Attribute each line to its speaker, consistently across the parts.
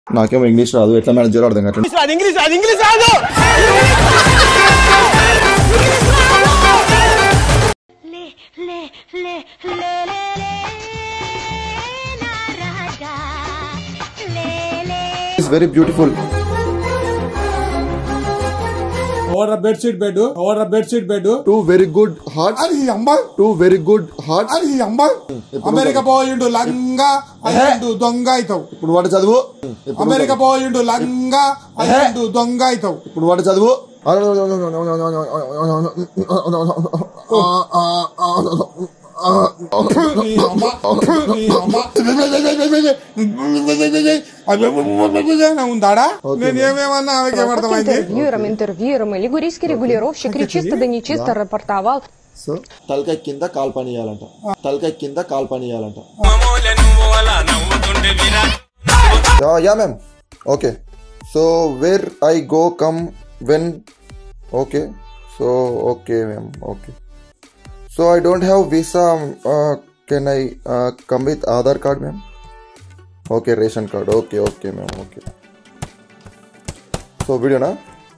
Speaker 1: నాకేమో ఇంగ్లీష్ రాదు ఎట్లా మేనేజ్ చేయాలో అర్థం కావట్లేదు
Speaker 2: ले ले ले ले ले ले ना राजा ले ले
Speaker 1: it's very beautiful
Speaker 3: over bedsheet bed over bedsheet bed
Speaker 1: too very good heart
Speaker 3: అది అమ్మా
Speaker 1: టూ వెరీ గుడ్ హార్ట్
Speaker 3: అది అమ్మా అమెరికా పోయిండు లంగా అయ్యిండు దొంగ అవుతావు
Speaker 1: ఇప్పుడు వాడు చదువు ఇప్పుడు
Speaker 3: అమెరికా పోయిండు లంగా అయ్యిండు దొంగ అవుతావు
Speaker 1: ఇప్పుడు వాడు చదువు
Speaker 3: నీ అమ్మ, నీ అమ్మ. ఉందాడా నేను ఏమేమన్నా ఆమెకి ఏమర్థమైంది
Speaker 4: интервьюером, интервьюером. Лигурийский регулировщик речисто да нечисто рапортовал
Speaker 1: సో తలకాయ కింద కాల్ పని చేయాలంట తలకాయ కింద కాల్ పని చేయాలంట yeah ma'am okay so where I go come when okay so okay ma'am okay so I don't have visa can I come with Aadhaar card ma'am okay ration card okay okay ma'am okay so వీడియోనా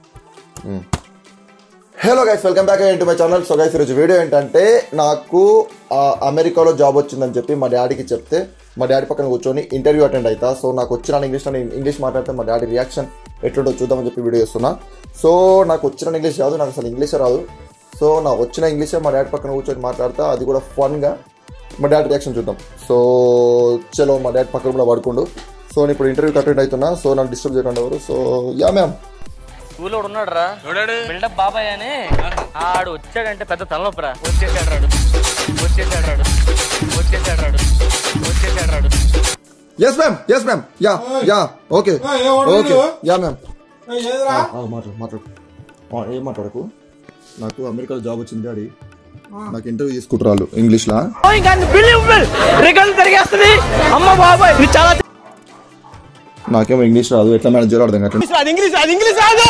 Speaker 1: hello guys welcome back to my channel so guys ఈరోజు video ఏంటంటే నాకు ఆ, అమెరికాలో job వచ్చిందని చెప్పి మా డాడీకి చెప్తే మా డాడీ పక్కన కూర్చొని ఇంటర్వ్యూ అటెండ్ అవుతా సో నాకు వచ్చిన ఇంగ్లీష్లో నేను ఇంగ్లీష్ మాట్లాడితే మా డాడీ రియాక్షన్ ఎట్లుంటో చూద్దామని చెప్పి వీడియో చేస్తున్నా సో నాకు వచ్చిన ఇంగ్లీష్ రాదు నాకు అసలు ఇంగ్లీషే రాదు సో నాకు వచ్చిన ఇంగ్లీషే మా డాడీ పక్కన కూర్చొని మాట్లాడతా అది కూడా ఫన్గా మా డాడీ రియాక్షన్ చూద్దాం సో చలో మా డాడీ పక్కన కూడా పడుకుండు సో నేను ఇప్పుడు ఇంటర్వ్యూకి అటెండ్ అవుతున్నా సో నాకు డిస్టర్బ్ చేయకుండా ఎవరు సో యా మ్యామ్
Speaker 5: ఊళ్ళో ఉన్నాడు రా బిల్డప్ బాబాయ్ అని ఆడు వచ్చాడంటే పెద్ద తలనొప్పరా వచ్చేసాడు రాడు వచ్చేసాడు రాడు వచ్చేసాడు రాడు వచ్చేసాడు రాడు
Speaker 1: yes ma'am yes ma'am yeah yeah okay
Speaker 3: ఏయ్, ఎవడు
Speaker 1: ఓకే
Speaker 3: వీడు?
Speaker 1: యా మ్యామ్
Speaker 3: ఏయ్, ఏదిరా
Speaker 1: మాట్లాడు మాట్లాడు ఆ, ఏం మాట్లాడకు నాకు అమెరికాలో జాబ్ వచ్చింది డాడీ నాకు ఇంటర్వ్యూ తీసుకుంటారు వాళ్ళు ఇంగ్లీష్లా
Speaker 5: రికల్ తిరిగేస్తుంది అమ్మ బాబాయ్ ఇది చాలా
Speaker 1: నాకేమో ఇంగ్లీష్ రాదు ఎట్లా మేనేజ్ చేయాలో అర్థం కావట్లేదు
Speaker 5: ఇంగ్లీష్ అది ఇంగ్లీష్ రాదు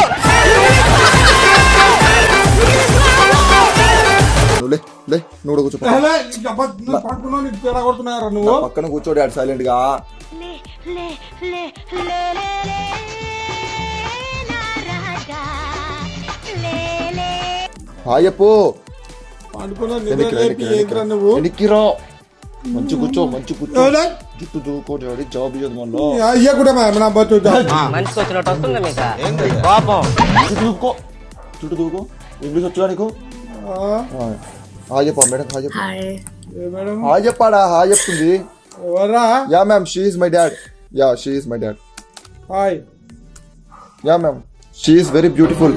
Speaker 1: నువ్వు లే లే నువ్వు కూడా కూర్చో
Speaker 3: ఏలే, నీకు అబ్బా, నువ్వు పడుకున్నావు నీకు తేడా కొడుతున్నారా నువ్వు
Speaker 1: పక్కన కూర్చో డాడీ సైలెంట్ గా
Speaker 2: ले ले ले ले ले ले ना राजा ले ले
Speaker 1: హాయ్ చెప్పు
Speaker 3: పడుకున్నావు నిద్ర లేపి ఏంట్రా నువ్వు
Speaker 1: ఎనిక్కిరా మంచి కూర్చో మంచి కూర్చో
Speaker 3: ఏలే,
Speaker 1: జుట్టు దూకో డాడీ జాబ్ ఇయ్యదు మళ్ళీ
Speaker 3: అయ్యా కూడా మన బతుకుతా
Speaker 5: మనిషికి వచ్చినట్టు వస్తుంది మీకు పాపం
Speaker 1: జుట్టు దూకో జుట్టు దూకో ఇంగ్లీష్ వచ్చా నీకు ఆ, హాయ్ చెప్పా మేడం హాయ్ చెప్పు
Speaker 3: మేడం
Speaker 1: హాయ్ చెప్పాడా హాయ్ చెప్తుంది
Speaker 3: ఎవరా
Speaker 1: yeah ma'am she is my dad yeah she is my dad
Speaker 3: hi
Speaker 1: yeah ma'am she is very beautiful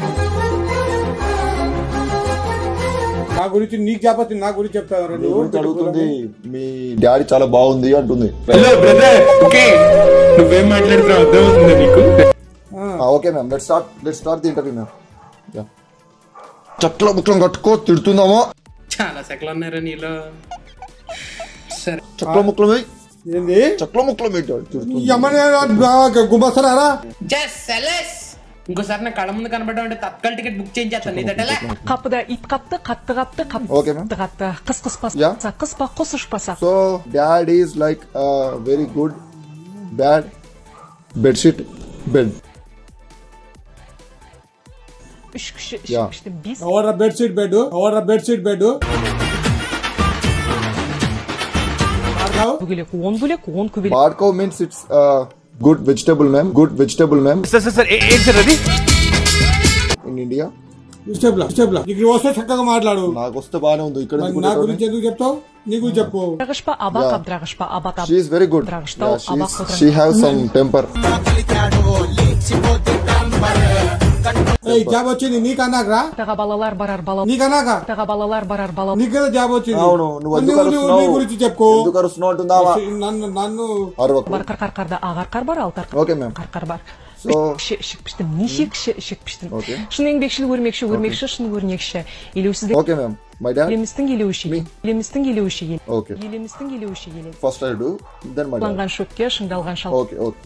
Speaker 3: నా గురించి నీకు చెప్పచ్చు నా గురించి చెప్తావరా నువ్వు
Speaker 1: అడుగుతుంది మీ డాడీ చాలా బాగుంది అంటుంది
Speaker 6: హలో బ్రదర్ ఓకే నువ్వేం మాట్లాడుతున్నావు అర్థమవుతుందా నీకు
Speaker 1: okay ma'am let start let start the interview ma'am yeah చట్ల ముక్కలం కట్టుకో తిడుతుందామో
Speaker 6: చాలా సెకలు ఉన్నారా నీలో సరే
Speaker 1: చట్ల ముక్కలు వేయి
Speaker 3: ఏంది
Speaker 1: చట్ల ముక్కలు వేయి తిడుతుంది
Speaker 3: ఈ అమ్మని గుమ్మస్తారా
Speaker 6: జస్ట్ సెలెస్ ఇంకోసారి నా కళ్ళ ముందు కనబడడం అంటే తత్కాల టికెట్ బుక్ చేయించేస్తాను నీదటలే
Speaker 4: Kapıda it kaptı, kattı kaptı, kaptı
Speaker 1: okay ma'am
Speaker 4: kaptı. Kıs kıs pas.
Speaker 1: Yeah.
Speaker 4: Kıs pas, kusuş pasa.
Speaker 1: So dad is like very good bad bedsheet bed
Speaker 4: Üç kişi
Speaker 1: Yeah.
Speaker 4: çıkmıştı. Biz
Speaker 3: ఎవరా bedsheet bed ఎవరా bedsheet bed
Speaker 4: bugülük, on bülük, on kübülük.
Speaker 1: పాడ్కో means it's good vegetable ma'am good vegetable ma'am
Speaker 5: sir sir sir ఏంటి sir అది
Speaker 1: in India
Speaker 3: స్టెప్లా స్టెప్లా నీకు వస్తే చక్కగా మాట్లాడు
Speaker 1: నాకు వస్తే బాగానే ఉంది ఇక్కడ
Speaker 3: మరి నా గురించి ఎందుకు చెప్తావు నీ గురించి చెప్పు
Speaker 4: Dragışpa, aba kap, dragışpa, aba kap.
Speaker 1: She is very good
Speaker 4: Dragışta, aba kap.
Speaker 1: She have some temper
Speaker 3: ఏయ్ జాబ్ వచ్చింది నీకన్నాకరా
Speaker 4: Taga balalar barar bala.
Speaker 3: నీకన్నాక
Speaker 4: Taga balalar barar bala.
Speaker 3: నీకు కదా జాబ్ వచ్చింది
Speaker 1: అవును నువ్వు
Speaker 3: మరి
Speaker 1: ఎందుకు
Speaker 3: నువ్వు- నువ్వు నీ
Speaker 1: అరుస్తున్నావు
Speaker 3: గురించి చెప్పుకో
Speaker 1: ఎందుకు అరుస్తున్నావు అంటుందావా
Speaker 3: నన్ను నన్ను
Speaker 1: అరవకు
Speaker 4: Var kar kar karda agar kar bar altar.
Speaker 1: Okay ma'am
Speaker 4: Kar kar bar.
Speaker 1: So-
Speaker 4: Şıkmıştım. Nişik şıkmıştım.
Speaker 1: Okay.
Speaker 4: Şunu engekşil vurmekşi vurmekşi şunu vurmekşi. İlüsüzde
Speaker 1: okay ma'am my dad
Speaker 4: Yelimizden geliyoruşi. Yelimizden geliyoruşi.
Speaker 1: Okay
Speaker 4: Yelimizden geliyoruşi. Yelim.
Speaker 1: First I do then my dad
Speaker 4: Langan şöpke, şındalgan şal.
Speaker 1: Okay okay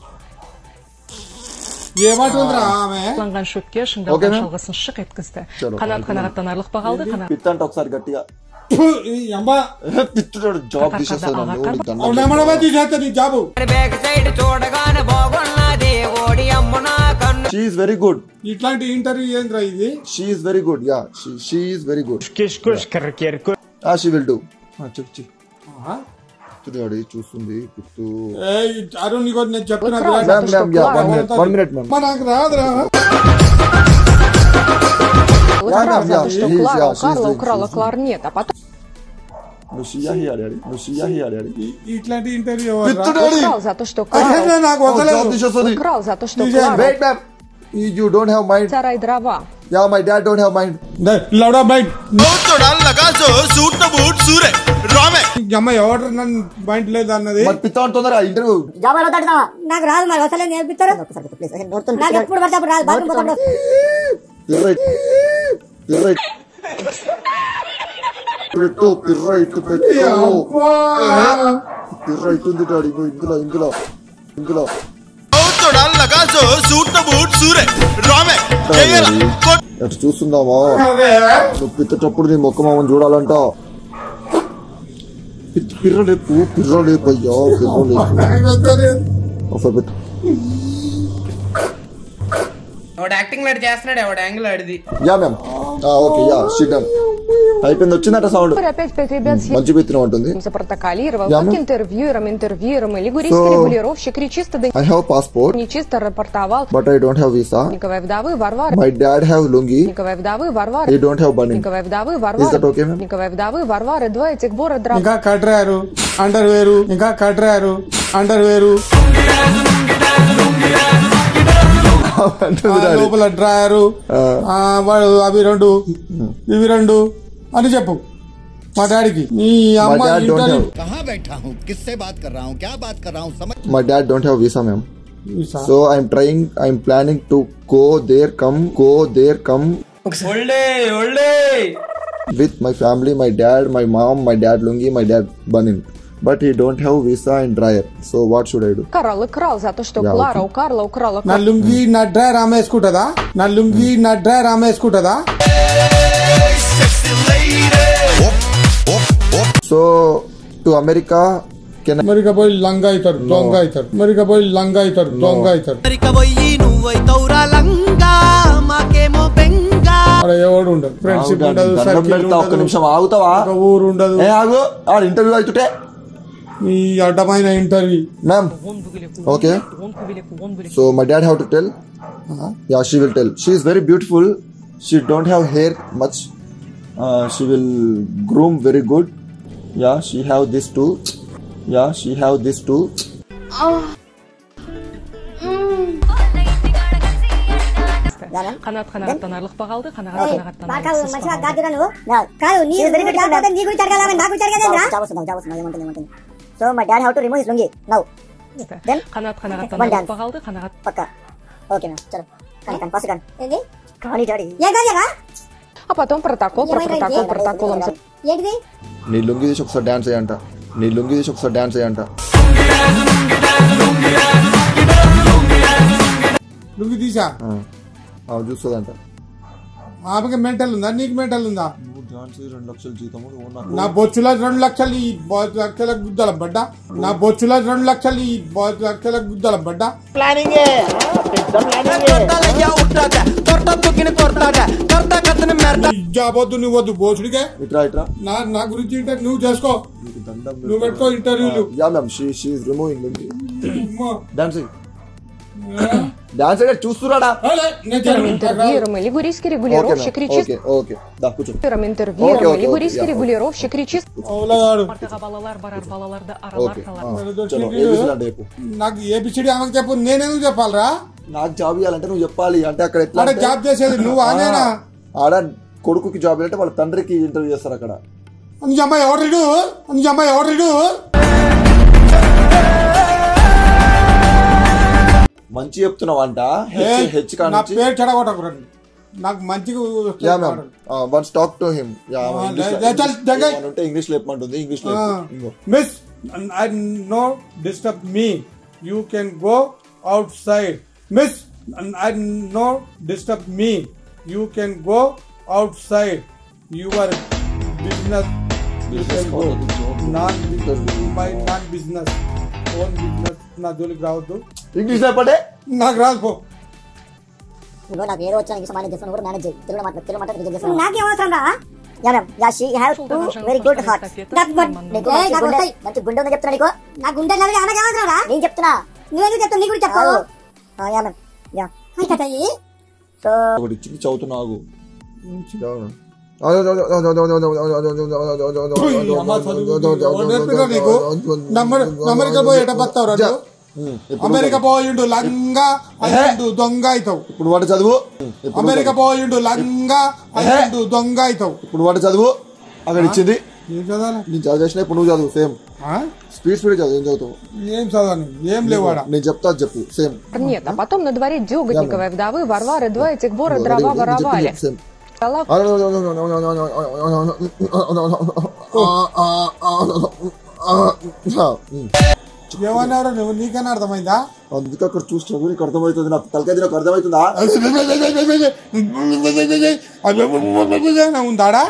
Speaker 3: ఏమంటుందిరా ఆమె
Speaker 4: Langan şöpke,
Speaker 1: Okay,
Speaker 4: şındalgan
Speaker 1: ma'am.
Speaker 4: şalgasın şık etkizdi.
Speaker 1: Çalo,
Speaker 4: Kanat kanattanarlık bağaldı. Kanat.
Speaker 1: పిత్ అంటే ఒకసారి గట్టిగా
Speaker 3: ఫు, ఈ అమ్మ
Speaker 1: పిచ్చుడు job తీసేస్తాను నన్ను నీకు దండం
Speaker 3: అవునేమన్నా తీసేస్తా నీ job
Speaker 1: she is very good
Speaker 3: ఇట్లాంటి ఇంటర్వ్యూ ఏంద్రా ఇది
Speaker 1: she is very good yeah she is very good she will do చెప్పు చెయ్యి
Speaker 3: ఆహా.
Speaker 1: చూడాడు చూస్తుంది పిత్తు
Speaker 3: ఏయ్, అరుణ్ నీకు నేను చెప్తున్నా
Speaker 4: Украл
Speaker 1: ma'am
Speaker 4: за то,
Speaker 1: ma'am
Speaker 4: что
Speaker 1: yeah one
Speaker 4: Клара
Speaker 1: minute one minute ma'am
Speaker 3: మా నాకు రాదురా
Speaker 4: украл за
Speaker 1: yeah,
Speaker 4: то, что
Speaker 1: she's-
Speaker 4: Клара
Speaker 1: yeah,
Speaker 4: у
Speaker 1: she's
Speaker 4: Карла
Speaker 1: doing-
Speaker 4: украла
Speaker 1: she's-
Speaker 4: кларнет, а потом
Speaker 1: నువ్వు షియా హి ఆడాడు నువ్వు షియా హి ఆడాడు
Speaker 3: ఈ- ఇట్లాంటి ఇంటర్వ్యూ
Speaker 1: పిత్తుడాడి
Speaker 4: украл за то, что
Speaker 3: అదే
Speaker 4: Клара
Speaker 3: నాకు
Speaker 1: జాబ్
Speaker 3: వదలేదు
Speaker 1: తీసేస్తుంది
Speaker 4: украл за то, что
Speaker 3: Нельзя.
Speaker 4: Клара
Speaker 1: wait ma'am you don't have mind
Speaker 4: сарай дрова.
Speaker 1: Yeah my dad don't have mind
Speaker 3: లౌడా బైట్ అమ్మ ఎవరు నన్ను మైండ్ లేదు అన్నది
Speaker 1: మరి పిత్త అంటుందరా ఇంటర్వ్యూ
Speaker 7: నాకు రాదు మరి అసలే నేర్పిస్తారు నాకు ఎప్పుడు పడితే అప్పుడు రాదు బాత్రూమ్ పోతే అప్పుడు
Speaker 1: పిర్రైట్ పిర్రైట్ పెట్టు పిర్రైట్ పెట్టు పిర్రైట్ ఉంది డాడీ ఇగో ఇందులో ఇందులో ఇందులో అటు చూస్తుందామా నువ్వు పిత్తటప్పుడు నీ మొక్క మామని చూడాలంట పిత్త పిర్రలేపు పిర్రలేపు అయ్యా పిర్రలేపు ఒకసారి పెట్టు
Speaker 6: వాడు యాక్టింగ్ లాడు చేస్తున్నాడు వాడు యాంగిల్ ఆడిది
Speaker 1: yeah ma'am okay yeah shit done అయిపోయింది వచ్చిందట సౌండ్
Speaker 4: Теперь опять пять ребят
Speaker 1: మంచి పిత్తిన ఉంటుంది
Speaker 4: запротоколировал,
Speaker 1: Я
Speaker 4: как
Speaker 1: мы-
Speaker 4: интервьюером, интервьюером, или гурийский
Speaker 1: So-
Speaker 4: регулировщик, и чисто да
Speaker 1: I have passport
Speaker 4: нечисто рапортовал
Speaker 1: but I don't have visa
Speaker 4: Никовой вдовы Варвары,
Speaker 1: my dad have lungi
Speaker 4: Никовой вдовы
Speaker 1: I
Speaker 4: Варвары,
Speaker 1: don't have బనీ
Speaker 4: Никовой вдовы
Speaker 1: Is that
Speaker 4: Варвары,
Speaker 1: okay, ma'am?
Speaker 4: Никовой вдовы Варвары, два этих бора дрова.
Speaker 3: ఇంకా కట్రారు అండర్ వేరు ఇంకా కట్రారు అండర్ వేరు ఆ, లోపల డ్రాయరు ఆ, వాడు అవి రెండు ఇవి రెండు అని చెప్పు మా డాడీకి నీ అమ్మ
Speaker 1: My dad don't
Speaker 3: interview
Speaker 1: have-
Speaker 8: कहाँ बैठा हूँ किससे बात कर रहा हूँ क्या बात कर रहा हूँ समझ
Speaker 1: my dad don't have visa ma'am so I'm trying I'm planning to go there come go there come
Speaker 6: ఒళ్ళే ఒళ్ళే
Speaker 1: with my family my dad my mom my dad lungi my dad బనిన్ but he don't have visa and dryer so what should I do
Speaker 4: Карл украл за то, что
Speaker 1: Я
Speaker 4: Клара
Speaker 1: вот-
Speaker 4: у Карла украла
Speaker 3: నా లుంగి నా dryer ఆమె వేసుకుంటుందా నా లుంగి నా dryer ఆమె వేసుకుంటుందా
Speaker 1: so to America can
Speaker 3: America పోయి లంగా అవుతారు దొంగ అవుతారు అమెరికా పోయి లంగా అవుతారు దొంగ అవుతారు అక్కడ ఎవడు ఉండదు ఫ్రెండ్షిప్ ఉండదు సర్కిల్
Speaker 1: ఒక్క
Speaker 3: ఉండదు
Speaker 1: నిమిషం ఆగుతావా
Speaker 3: ఒక ఊరు ఉండదు
Speaker 1: ఏ ఆగు ఆడ ఇంటర్వ్యూ అవుతుంటే
Speaker 3: ఈ అడ్డమైన interview
Speaker 1: ma'am okay so my dad have to tell yeah she will tell she is very beautiful she don't have hair much she will groom very good yeah she have this to yeah she have this to
Speaker 4: Қанат қанағаттан арлық бағалды, қанағат қанағаттан
Speaker 7: బాగా
Speaker 4: арлықсыз
Speaker 7: మంచిగా
Speaker 4: бағалды.
Speaker 7: కాదు నువ్వు కాదు నీ గురించి కాకపోతే నీ గురించి అడగాలని నా గురించి అడగాలి జాబ్ వస్తుంది జాబ్ వస్తుంది ఏమంటుంది ఏమంటుంది so my dad have to remove his lungi now Then?
Speaker 4: Қанат қанағаттан
Speaker 7: One
Speaker 4: арлық
Speaker 7: dance.
Speaker 4: бағалды, қанағат
Speaker 7: పక్క ఓకే మ్యామ్ చలో కానీ కానీ ఫస్ట్ కానీ ఏంది కానీ డాడీ ఏ గాజగా
Speaker 4: А потом протокол, про протокол, протоколом. за-
Speaker 7: ఏంటిది
Speaker 1: నీ లుంగి తీసి ఒకసారి డాన్స్ అయ్యంట నీ లుంగి తీసి ఒకసారి డాన్స్ అయ్యంట
Speaker 3: లుంగి తీసా
Speaker 1: ఆమె చూస్తుందంట
Speaker 3: ఆమెకి మెంటల్ ఉందా నీకు మెంటల్ ఉందా
Speaker 1: నువ్వు డాన్స్ రెండు లక్షల జీతము నువ్వు నాకు
Speaker 3: నా బొచ్చుల రెండు లక్షలు ఈ బొ- లక్షల గుద్దల బడ్డ నా బొచ్చుల రెండు లక్షలు ఈ బొ- లక్షల గుద్దల బడ్డ నీ జాబ్ వద్దు నువ్వు వద్దు బోసుడికే
Speaker 1: ఇట్రా ఇట్రా
Speaker 3: నా నా గురించి ఇంటర్ నువ్వు చేసుకో
Speaker 1: నీకు దండం
Speaker 3: నువ్వు పెట్టుకో ఇంటర్వ్యూలు
Speaker 1: yeah ma'am she she is removing lungi
Speaker 3: అమ్మా.
Speaker 1: డాన్స్ డాన్స్ అయ్యాడు చూస్తున్నాడా
Speaker 3: అలే, నేను చేయను.
Speaker 4: Интервьюером или гурийский
Speaker 1: ఓకే
Speaker 4: регулировщик, и
Speaker 1: ఓకే ఓకే దా కూర్చో
Speaker 4: чисто интервьюером
Speaker 1: Окей, окей,
Speaker 4: или
Speaker 1: окей,
Speaker 4: гурийский
Speaker 1: я-
Speaker 4: регулировщик, и чисто
Speaker 3: అవులగాడు
Speaker 4: Ортаға балалар барар, балаларды
Speaker 1: ఓకే
Speaker 4: аралар
Speaker 1: ఆ,
Speaker 4: қалар.
Speaker 1: చలో ఏబిసిడి అంటే చెప్పు
Speaker 3: నాకు ఏబిసిడి ఆమెకు చెప్పు నేనెందుకు చెప్పాలరా
Speaker 1: నాకు జాబ్ ఇవ్వాలంటే నువ్వు చెప్పాలి అంటే అక్కడ ఎట్లా
Speaker 3: అంటే
Speaker 1: అంటే-
Speaker 3: జాబ్ చేసేది నువ్వు ఆనేనా
Speaker 1: ఆ, ఆడ కొడుకుకి జాబ్ ఇవ్వాలంటే వాళ్ళ తండ్రికి ఇంటర్వ్యూ చేస్తారు అక్కడ
Speaker 3: నీ అమ్మాయి ఎవరిడు నీ అమ్మాయి ఎవరిడు
Speaker 1: మంచి చెప్తున్నావు అంట హెచ్ హెచ్ కా
Speaker 3: నా
Speaker 1: నుంచి
Speaker 3: పేరు చెడగొట్టకురండి నాకు మంచిగా వస్తే
Speaker 1: yeah ma'am once talk to him yeah
Speaker 3: ఆ, లే- చల్, దగ్గర.
Speaker 1: అంటే ఇంగ్లీష్ లో చెప్పమంటుంది ఇంగ్లీష్ లో ఇంకో
Speaker 3: miss I no disturb me you can go outside miss I no disturb me you can go outside your business non my non business own business నా జోలికి రావద్దు
Speaker 1: ఇంగ్లీష్ చెప్పండి
Speaker 3: నాకు రాదు పో
Speaker 7: నువ్వు నాకు ఏదో వచ్చిన ఇంగ్లీష్ మేనేజ్ చేస్తాను కూడా మేనేజ్ చేయి తెలుగు మాట్లాడు తెలుగు మాట్లాడి రిజెక్ట్ చేస్తాను నాకేం అవసరం రా yeah ma'am yeah she have to very good heart that good నీకు మంచి గుండె మంచి గుండె ఉందని చెప్తున్నా నీకు నా గుండె లేదు నాకు అవసరం రా నేను చెప్తున్నా నువ్వేదో చెప్తావు నీకు కూడా చెప్తావు yeah ma'am yeah hi so
Speaker 1: ఒకటి ఇచ్చింది చదువుతున్నావు
Speaker 3: అమ్మ చదువు ఎవరు నేర్పిరా నీకు నమ్మరు అమెరికా పోయి ఎట బతావు రా అమెరికా పోయిండు లంగా అయ్యిండు దొంగ అవుతావు
Speaker 1: ఇప్పుడు వాడు చదువు ఇప్పుడు
Speaker 3: అమెరికా పోయిండు లంగా అయ్యిండు దొంగ అవుతావు
Speaker 1: ఇప్పుడు వాడు చదువు అక్కడ ఇచ్చింది
Speaker 3: ఏం చదవాలి
Speaker 1: నేను చదివేసిన ఇప్పుడు నువ్వు చదువు సేమ్
Speaker 3: ఆ?
Speaker 1: స్పీడ్ స్పీడ్ చదువు ఏం చదువుతావు
Speaker 3: ఏం చదవని ఏం లేవాడా
Speaker 1: నేను చెప్తా అది చెప్పు సేమ్
Speaker 4: Нет, а потом на дворе Дёготниковой вдовы Варвары два этих бора дрова воровали.
Speaker 1: సేమ్
Speaker 4: Стала
Speaker 3: ఏమన్నారు నువ్వు నీకన్నా అర్థమైందా
Speaker 1: అందుకే అక్కడ చూస్తున్నావు నీకు అర్థమవుతుంది నాకు తలకాయ నాకు అర్థమవుతుందా
Speaker 3: ఉందాడా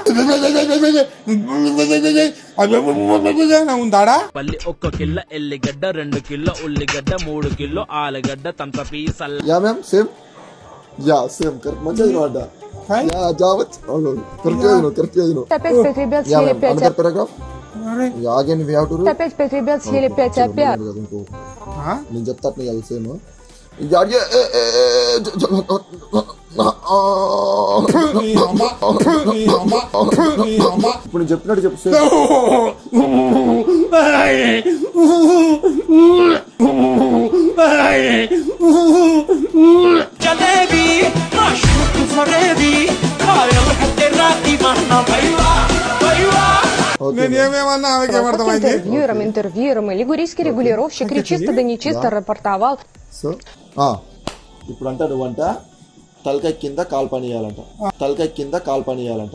Speaker 3: ఉందాడా
Speaker 9: పల్లి ఒక్క కిల్ల ఎల్లిగడ్డ రెండు కిల్ల ఉల్లిగడ్డ మూడు కిలో ఆలుగడ్డ తంత పీసల్
Speaker 1: yeah ma'am same yeah same correct మంచిగా చదివాడా
Speaker 3: Hey.
Speaker 1: యా జావత్ కరెక్ట్ చదివిను కరెక్ట్ చదివిను
Speaker 4: опять пять ребят
Speaker 1: యా
Speaker 4: съели
Speaker 1: మ్యామ్
Speaker 4: пять
Speaker 1: అనదర్ పారాగ్రాఫ్
Speaker 3: అరే,
Speaker 1: yeah again we have to
Speaker 4: опять пять ребят съели пять опять.
Speaker 1: ఇంకో
Speaker 3: ఆ?
Speaker 1: నేను చెప్తా అట్లా చదువు సేమ్
Speaker 3: నీ అమ్మ, నీ అమ్మ, నీ అమ్మ.
Speaker 1: ఇప్పుడు నేను చెప్పినట్టు చెప్పు సేమ్
Speaker 9: జలేబీ షూట్ ఫరేబీ కాయలు కట్టే రాతి మన్న భైవా భైవా
Speaker 1: ఓకే
Speaker 3: నేను ఏమేమన్నా ఆమెకి
Speaker 4: Как
Speaker 3: ఏమర్థమైంది
Speaker 4: интервьюером, интервьюером, и лигурийский регулировщик и чисто да нечисто рапортовал.
Speaker 1: సో ఇప్పుడు అంట నువ్వంట తలకాయ కింద కాల్ పని చేయాలంట తలకాయ కింద కాల్ పని చేయాలంట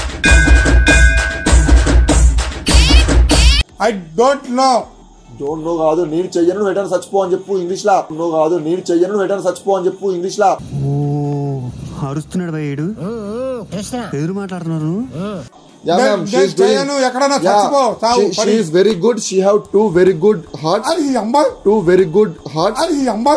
Speaker 3: I don't know
Speaker 1: don't know కాదు నేను చెయ్యను వెంటనే చచ్చిపో అని చెప్పు ఇంగ్లీష్ లా నో కాదు నేను చెయ్యను వెంటనే చచ్చిపో అని చెప్పు ఇంగ్లీష్ లా
Speaker 10: అరుస్తున్నాడు భయ్యుడు ఎదురు మాట్లాడుతున్నారు
Speaker 1: యా
Speaker 3: నేను-
Speaker 1: మ్యామ్
Speaker 3: నేను చెయ్యను, ఎక్కడైనా చచ్చిపో, చావు, పడి.
Speaker 1: She is very good she have too very good heart
Speaker 3: అది ఈ అమ్మ
Speaker 1: టూ వెరీ గుడ్ హార్ట్
Speaker 3: అది ఈ అమ్మ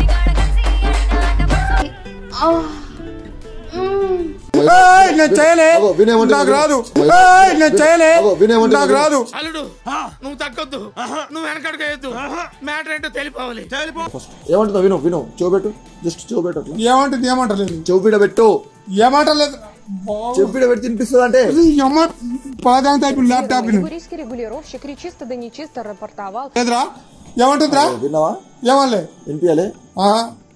Speaker 3: ఏయ్, నేను చేయలే
Speaker 1: అగో, వినేమంటే
Speaker 3: నాకు
Speaker 1: విను.
Speaker 3: రాదు
Speaker 1: విను.
Speaker 3: ఏయ్, నేను చేయలే
Speaker 1: అగో, వినేమంటే
Speaker 3: నాకు
Speaker 1: విను.
Speaker 3: రాదు
Speaker 6: అల్లుడు నువ్వు తగ్గొద్దు నువ్వు వెనకడుకోవద్దు మ్యాటర్ ఏంటో తెలిపోవాలి తెలిపో
Speaker 1: ఏమంటున్నావు విను విను చూపెట్టు జస్ట్ చూపెట్టు అట్లా
Speaker 3: ఏమంటుంది ఏమంటలేదు
Speaker 1: చెవిడ పెట్టు
Speaker 3: ఏమంటలేదు
Speaker 1: చెవిడ పెట్టి తినిపిస్తుంది అంటే
Speaker 3: ఈ అమ్మ పాదాంత ఇప్పుడు ల్యాప్టాప్
Speaker 4: Лигурийский регулировщик и чисто да нечисто рапортовал.
Speaker 3: లేదురా ఏమంటుందిరా
Speaker 1: విన్నావా
Speaker 3: ఏమలే
Speaker 1: వినిపించాలి
Speaker 3: ఆ?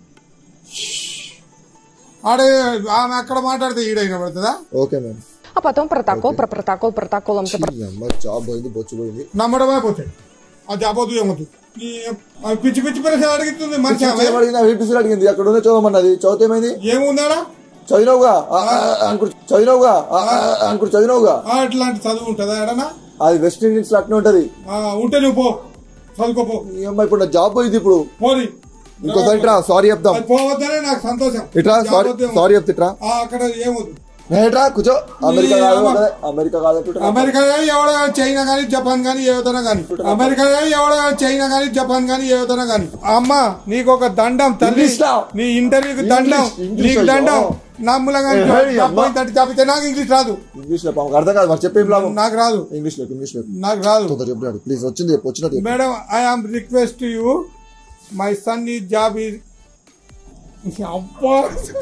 Speaker 3: ఆడే ఆమె అక్కడ మాట్లాడితే ఈడ పడుతుందా
Speaker 1: ఓకే మ్యామ్
Speaker 4: А потом протокол про протокол протоколом за
Speaker 1: అమ్మ జాబ్ పోయింది బొచ్చు పోయింది
Speaker 3: నమ్మడమే పోతే అది అబోదు ఏమొద్దు ఈ ఆ పిచ్చి పిచ్చి పరిస్థితి అడుగుతుంది మంచి ఆమె.
Speaker 1: అడిగింది వినిపిస్తుంది అడిగింది అక్కడ ఉన్న చదవమన్నది చదివితే ఏమైంది
Speaker 3: ఏముందాడా
Speaker 1: చదివినావుగా ఆ, ఆ, ఆ, అనుకుంటు చదివినావుగా ఆ, ఆ, ఆ, అనుకుంటు చదివినావుగా
Speaker 3: ఆ, ఇట్లాంటి చదువు ఉంటుందా ఎడనా
Speaker 1: అది వెస్ట్ ఇండీస్ లో అట్నే ఉంటది
Speaker 3: ఆ, ఉంటే నువ్వు పో చదువుకోపో
Speaker 1: ఈ అమ్మాయి ఇప్పుడు నా జాబ్ పోయింది ఇప్పుడు
Speaker 3: పోరి
Speaker 1: ఇంకోసారి ఇట్రా సారీ చెప్దాం
Speaker 3: అది పోవద్దనే నాకు సంతోషం
Speaker 1: ఇట్రా సారీ
Speaker 3: జాగ్రత్త ఏమో.
Speaker 1: సారీ చెప్తే ఇట్రా
Speaker 3: ఆ, అక్కడ ఏమొద్దు
Speaker 1: ఇట్రా కూర్చో అమెరికా
Speaker 3: ఈ
Speaker 1: కాదు
Speaker 3: అమ్మ.
Speaker 1: అదే, అమెరికా కాదు అంటుంటే
Speaker 3: అమెరికా కానీ ఎవడో కానీ చైనా కానీ జపాన్ కానీ ఏదైనా కానీ అమెరికా కానీ ఎవడో కానీ చైనా కానీ జపాన్ కానీ ఏదైనా కానీ అమ్మ నీకు ఒక దండం తల్లి
Speaker 1: ఇంగ్లీష్ లా.
Speaker 3: నీ ఇంటర్వ్యూకి దండం
Speaker 1: ఇంగ్లీష్, ఇంగ్లీష్
Speaker 3: నీకు
Speaker 1: అయ్యో.
Speaker 3: దండం నమ్ముల కానీ
Speaker 1: ఏ, హే, అమ్మ.
Speaker 3: తట్టి చాపితే నాకు ఇంగ్లీష్ రాదు
Speaker 1: ఇంగ్లీష్ లో పాపం అర్థం కాదు మరి చెప్పేం లాభం
Speaker 3: నాకు రాదు
Speaker 1: ఇంగ్లీష్ లో ఇంగ్లీష్ లో
Speaker 3: నాకు రాదు
Speaker 1: తొందర చెప్పినాడు ప్లీజ్ వచ్చింది చెప్పు వచ్చినట్టు చెప్పు.
Speaker 3: Madam I am request you my son ఈ జాబ్ ఈ అబ్బా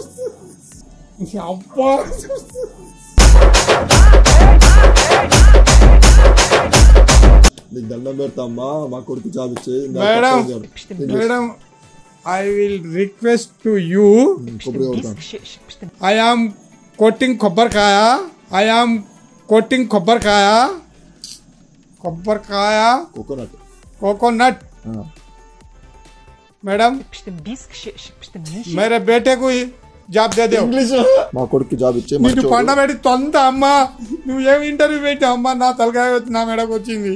Speaker 3: అబ్బా
Speaker 1: నీకు దండం పెడతామ్మా మా కొడుకు జాబ్ ఇచ్చే
Speaker 3: madam madam I will request to you
Speaker 1: కొబ్బరి కొడతాను
Speaker 3: ఐ ఆమ్ కొట్టింగ్ కొబ్బరికాయ ఐ ఆమ్ కొట్టింగ్ కొబ్బరికాయ కొబ్బరికాయ
Speaker 1: కోకోనట్
Speaker 3: కోకోనట్ మేడం మేరే బేటేకు జాబ్ దే దేవ్
Speaker 1: ఇంగ్లీష్ మా కొడుకు జాబ్ ఇచ్చే
Speaker 3: నీకు
Speaker 1: మంచోడు.
Speaker 3: పండ పెట్టి తొంత అమ్మా నువ్వు ఏం ఇంటర్వ్యూ పెట్టావు అమ్మా నా తలకాయ వచ్చి నా మెడకు వచ్చింది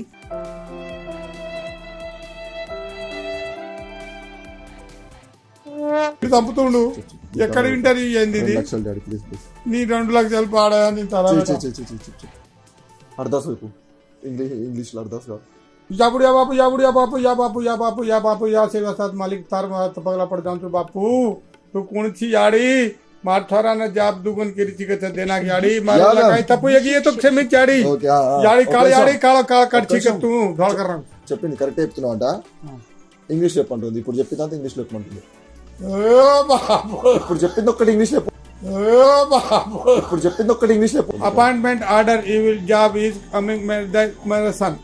Speaker 3: ఇది చంపుతుండు ఎక్కడ ఇంటర్వ్యూ ఏంది ఇది
Speaker 1: రెండు లక్షలు డాడీ ప్లీజ్ ప్లీజ్
Speaker 3: నీ రెండు లక్షలు పాడా నీ తల
Speaker 1: చీ, చీ, చీ, చీ, చీ, చీ, చీ. అర్ధ సోపు इंग्लिश इंग्लिश लड़ता उसका
Speaker 3: या बुढ़िया बापू या बुढ़िया बापू या बापू या बापू या बापू या सेवा साथ मालिक तार मात पगला पड़ जाऊं तू बापू तू कौन सी याड़ी मार थोड़ा ना जाप दुगन की रीति के देना की याड़ी मार
Speaker 1: यार,
Speaker 3: लगाई तपु ये ये तो सेमिक याड़ी
Speaker 1: ఓకే ఆ, ఆ.
Speaker 3: याड़ी
Speaker 1: ఒక్క
Speaker 3: काल
Speaker 1: నిమిషం.
Speaker 3: याड़ी काल काल कट
Speaker 1: ఒక్క
Speaker 3: कर तू धोल कर रहा हूं
Speaker 1: చెప్పింది కరెక్ట్ చెప్తున్నావు అంట ఇంగ్లీష్ చెప్పంటుంది ఇప్పుడు చెప్పిందంతా ఇంగ్లీష్ చెప్పమంటుంది
Speaker 3: ओ बाबू
Speaker 1: ఇప్పుడు చెప్పింది ఒక్కటి ఇంగ్లీష్ చెప్పు
Speaker 3: ओ बाबू
Speaker 1: ఇప్పుడు చెప్పింది ఒక్కటి ఇంగ్లీష్ చెప్పు
Speaker 3: appointment order I will job is coming मेरे सन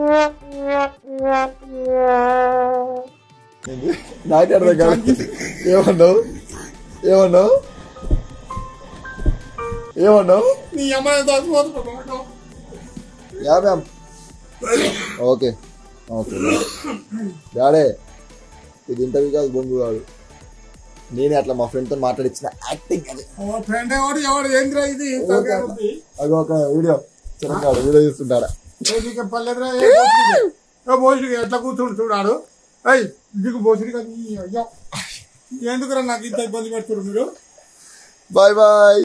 Speaker 1: ఏంది? నాకే అర్థం కాదు ఏమన్నావు ఏమన్నావు ఏమన్నావు
Speaker 3: నీ అమ్మాయి దాచుకోవచ్చు
Speaker 1: యా మ్యామ్ ఓకే ఓకే డాడే ఇది ఇంటర్వ్యూ కాదు బొంగు కాదు నేనే అట్లా మా ఫ్రెండ్తో మాట్లాడించిన యాక్టింగ్ అది
Speaker 3: ఫ్రెండ్ ఎవడు ఎవడు ఏంద్రా ఇది
Speaker 1: ఓకే అట్లా. అది ఒక వీడియో చిన్నగాడు వీడియో చూస్తుంటాడా
Speaker 3: నీకు పర్లేదురా ఏ భోజనికి? ఏ భోజనికి ఎట్లా కూర్చుండు చూడాడు అయ్యి నీకు భోజని కదా ఈ అయ్యో ఎందుకురా నాకు ఇంత ఇబ్బంది పెడుతున్నారు మీరు
Speaker 1: బాయ్ బాయ్